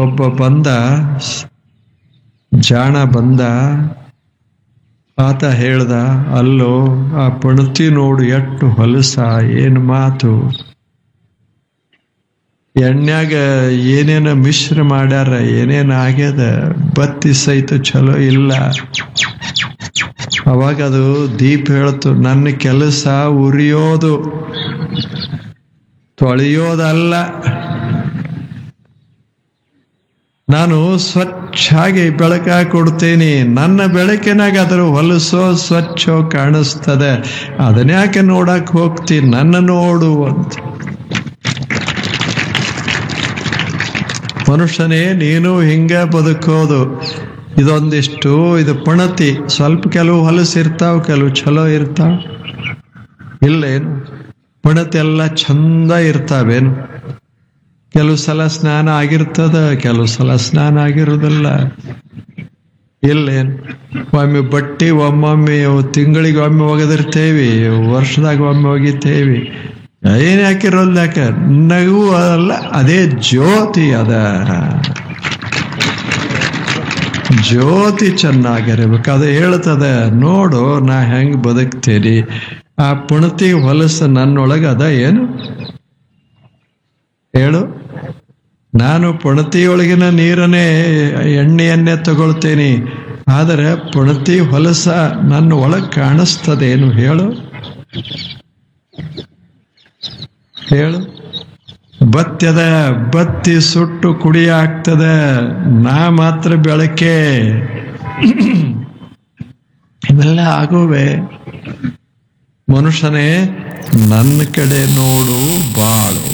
ಒಬ್ಬ ಬಂದ ಜಾಣ ಬಂದ ಆತ ಹೇಳ್ದ ಅಲ್ಲೋ ಆ ಪಣತಿ ನೋಡು ಎಷ್ಟು ಹೊಲಸ ಏನು ಮಾತು ಎಣ್ಯಾಗ ಏನೇನ ಮಿಶ್ರ ಮಾಡ್ಯಾರ ಏನೇನ ಆಗ್ಯದ ಬತ್ತಿ ಸಹಿತ ಚಲೋ ಇಲ್ಲ ಅವಾಗ ಅದು ದೀಪ ಹೇಳ್ತು ನನ್ನ ಕೆಲಸ ಉರಿಯೋದು ತೊಳೆಯೋದಲ್ಲ ನಾನು ಸ್ವಚ್ಛಾಗಿ ಬೆಳಕ ಕೊಡ್ತೇನೆ ನನ್ನ ಬೆಳಕಿನಾಗ ಅದರ ಹೊಲಸೋ ಸ್ವಚ್ಛೋ ಕಾಣಿಸ್ತದೆ ಅದನ್ಯಾಕೆ ನೋಡಕ್ ಹೋಗ್ತೀನಿ ನನ್ನ ನೋಡು ಅಂತ ಮನುಷ್ಯನೇ ನೀನು ಹಿಂಗ ಬದುಕೋದು ಇದೊಂದಿಷ್ಟು ಇದು ಪಣತಿ ಸ್ವಲ್ಪ ಕೆಲವು ಹೊಲಸು ಇರ್ತಾವ ಕೆಲವು ಚಲೋ ಇರ್ತಾವ ಇಲ್ಲೇನು ಪಣತಿ ಎಲ್ಲ ಚಂದ ಇರ್ತಾವೇನು ಕೆಲವು ಸಲ ಸ್ನಾನ ಆಗಿರ್ತದ ಕೆಲವು ಸಲ ಸ್ನಾನ ಆಗಿರೋದಿಲ್ಲ ಇಲ್ಲೇನು ಒಮ್ಮೆ ಬಟ್ಟಿ ಒಮ್ಮೊಮ್ಮೆ ತಿಂಗಳಿಗೆ ಒಮ್ಮೆ ಒಗೆದಿರ್ತೇವಿ ವರ್ಷದಾಗ ಒಮ್ಮೆ ಒಗಿತೇವಿ ಏನ್ ಹಾಕಿರೋಲ್ಲ ಯಾಕ ನಗು ಅಲ್ಲ ಅದೇ ಜ್ಯೋತಿ ಅದ ಜ್ಯೋತಿ ಚೆನ್ನಾಗಿರ್ಬೇಕು ಅದು ಹೇಳ್ತದ ನೋಡು ನಾ ಹೆಂಗ್ ಬದುಕ್ತೇನಿ ಆ ಪುಣತಿ ಹೊಲಸು ನನ್ನೊಳಗ ಅದ ಏನು ಹೇಳು ನಾನು ಪುಣತಿಯೊಳಗಿನ ನೀರನ್ನೇ ಎಣ್ಣೆಯನ್ನೇ ತಗೊಳ್ತೇನೆ ಆದರೆ ಪುಣತಿ ಹೊಲಸ ನನ್ನ ಒಳಗೆ ಕಾಣಿಸ್ತದೇನು ಹೇಳು ಹೇಳು ಬತ್ಯದ ಬತ್ತಿ ಸುಟ್ಟು ಕುಡಿ ಆಗ್ತದ ನಾ ಮಾತ್ರ ಬೆಳಕೆ ಇವೆಲ್ಲ ಆಗುವೆ ಮನುಷ್ಯನೇ ನನ್ನ ಕಡೆ ನೋಡು ಬಾಳು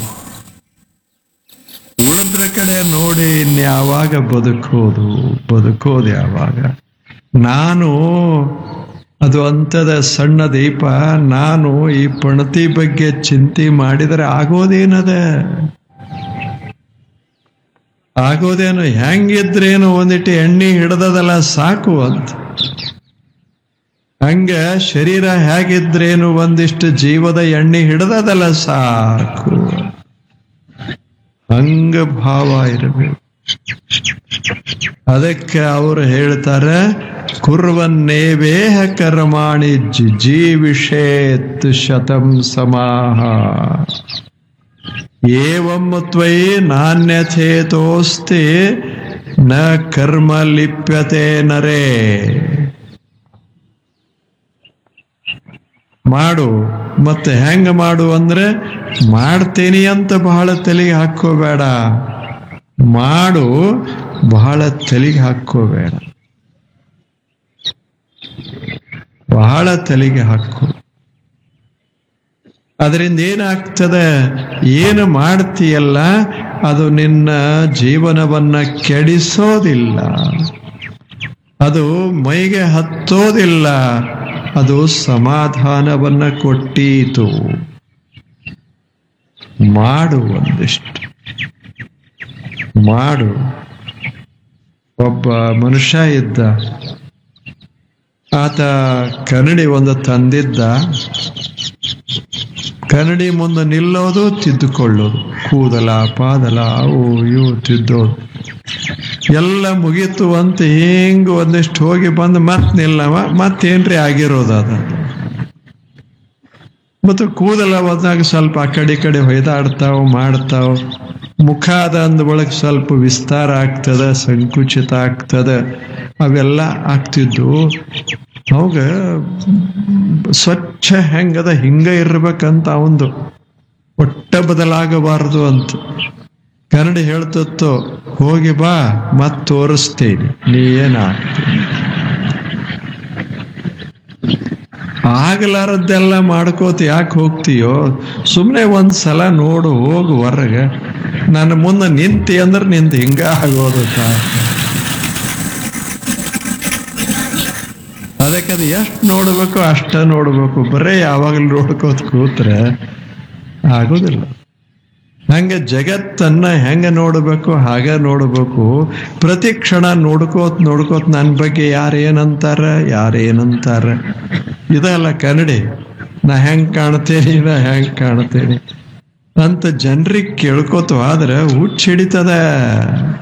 ಉಳಿದ್ರ ಕಡೆ ನೋಡಿ ಇನ್ಯಾವಾಗ ಬದುಕೋದು ಬದುಕೋದು ಯಾವಾಗ ನಾನು ಅದು ಅಂತದ ಸಣ್ಣ ದೀಪ ನಾನು ಈ ಪಣತಿ ಬಗ್ಗೆ ಚಿಂತೆ ಮಾಡಿದರೆ ಆಗೋದೇನದ ಆಗೋದೇನು ಹೆಂಗಿದ್ರೇನು ಒಂದಿಟ್ಟು ಎಣ್ಣೆ ಹಿಡ್ದದಲ್ಲ ಸಾಕು ಅಂತ ಹಂಗ ಶರೀರ ಹೇಗಿದ್ರೇನು ಒಂದಿಷ್ಟು ಜೀವದ ಎಣ್ಣೆ ಹಿಡ್ದದಲ್ಲ ಸಾಕು ಹಂಗ ಭಾವ ಇರಬೇಕು ಅದಕ್ಕೆ ಅವರು ಹೇಳ್ತಾರೆ ಕುರ್ವನ್ನೇವೇಹ ಕರ್ಮಾಣಿ ಜೀವಿಷೇತ್ ಶತಂ ಸಮಾಹ ಏವಂ ತ್ವಯಿ ನಾಣ್ಯಥೇತೋಸ್ತಿ ನ ಕರ್ಮ ಲಿಪ್ಯತೆ ನರೇ ಮಾಡು ಮತ್ತೆ ಹೆಂಗ ಮಾಡು ಅಂದ್ರೆ ಮಾಡ್ತೇನಿ ಅಂತ ಬಹಳ ತಲೆಗೆ ಹಾಕೋಬೇಡ ಮಾಡು ಬಹಳ ತಲೆಗೆ ಹಾಕೋಬೇಡ ಬಹಳ ತಲೆಗೆ ಹಾಕೋ ಅದರಿಂದ ಏನಾಗ್ತದೆ ಏನು ಮಾಡ್ತೀಯಲ್ಲ ಅದು ನಿನ್ನ ಜೀವನವನ್ನ ಕೆಡಿಸೋದಿಲ್ಲ ಅದು ಮೈಗೆ ಹತ್ತೋದಿಲ್ಲ ಅದು ಸಮಾಧಾನವನ್ನ ಕೊಟ್ಟೀತು ಮಾಡು ಒಂದಿಷ್ಟು ಮಾಡು ಒಬ್ಬ ಮನುಷ್ಯ ಇದ್ದ ಆತ ಕನ್ನಡಿ ಒಂದು ತಂದಿದ್ದ ಕನ್ನಡಿ ಮುಂದೆ ನಿಲ್ಲೋದು ತಿದ್ದುಕೊಳ್ಳೋದು ಕೂದಲ ಪಾದಲ ಅವು ಇವು ತಿದ್ದೋದು ಎಲ್ಲ ಮುಗೀತು ಅಂತ ಹಿಂಗ ಒಂದಿಷ್ಟು ಹೋಗಿ ಬಂದು ಮತ್ ನಿಲ್ಲವ ಮತ್ತೇನ್ರಿ ಆಗಿರೋದು ಅದ ಮತ್ತು ಕೂದಲ ಹೋದಾಗ ಸ್ವಲ್ಪ ಆ ಕಡೆ ಈ ಕಡೆ ಹೊಯ್ದಾಡ್ತಾವ ಮಾಡ್ತಾವ ಮುಖ ಅದ ಅಂದ ಒಳಗೆ ಸ್ವಲ್ಪ ವಿಸ್ತಾರ ಆಗ್ತದ ಸಂಕುಚಿತ ಆಗ್ತದ ಅವೆಲ್ಲ ಆಗ್ತಿದ್ವು ಅವಾಗ ಸ್ವಚ್ಛ ಹೆಂಗದ ಹಿಂಗ ಇರ್ಬೇಕಂತ ಅವಂದು ಒಟ್ಟ ಬದಲಾಗಬಾರದು ಅಂತ ಕನ್ನಡಿ ಹೇಳ್ತತ್ತು ಹೋಗಿ ಬಾ ಮತ್ ತೋರಿಸ್ತೇನೆ ನೀ ಏನಾಗ್ತೀನಿ ಆಗಲಾರದ್ದೆಲ್ಲ ಮಾಡ್ಕೋತ ಯಾಕೆ ಹೋಗ್ತೀಯೋ ಸುಮ್ಮನೆ ಒಂದ್ ಸಲ ನೋಡು ಹೋಗು ಹೊರಗೆ ನನ್ನ ಮುಂದೆ ನಿಂತಿ ಅಂದ್ರೆ ನಿಂತ ಹಿಂಗ ಆಗೋದು ಅದಕ್ಕೆ ಅದು ಎಷ್ಟು ನೋಡ್ಬೇಕು ಅಷ್ಟ ನೋಡ್ಬೇಕು ಬರೇ ಯಾವಾಗಲೂ ನೋಡ್ಕೋತ ಕೂತ್ರೆ ಆಗೋದಿಲ್ಲ ಹಂಗೆ ಜಗತ್ತನ್ನ ಹೆಂಗ ನೋಡಬೇಕು ಹಾಗೆ ನೋಡಬೇಕು ಪ್ರತಿ ಕ್ಷಣ ನೋಡ್ಕೋತ್ ನೋಡ್ಕೋತ್ ನನ್ನ ಬಗ್ಗೆ ಯಾರೇನಂತಾರ ಯಾರೇನಂತಾರ ಇದಲ್ಲ ಕನ್ನಡಿ ನಾ ಹೆಂಗ್ ಕಾಣ್ತೇನಿ ನಾ ಹೆಂಗ್ ಕಾಣ್ತೇನಿ ಅಂತ ಜನರಿಗೆ ಕೇಳ್ಕೋತ ಆದ್ರೆ ಹುಚ್ಚ ಹಿಡಿತದ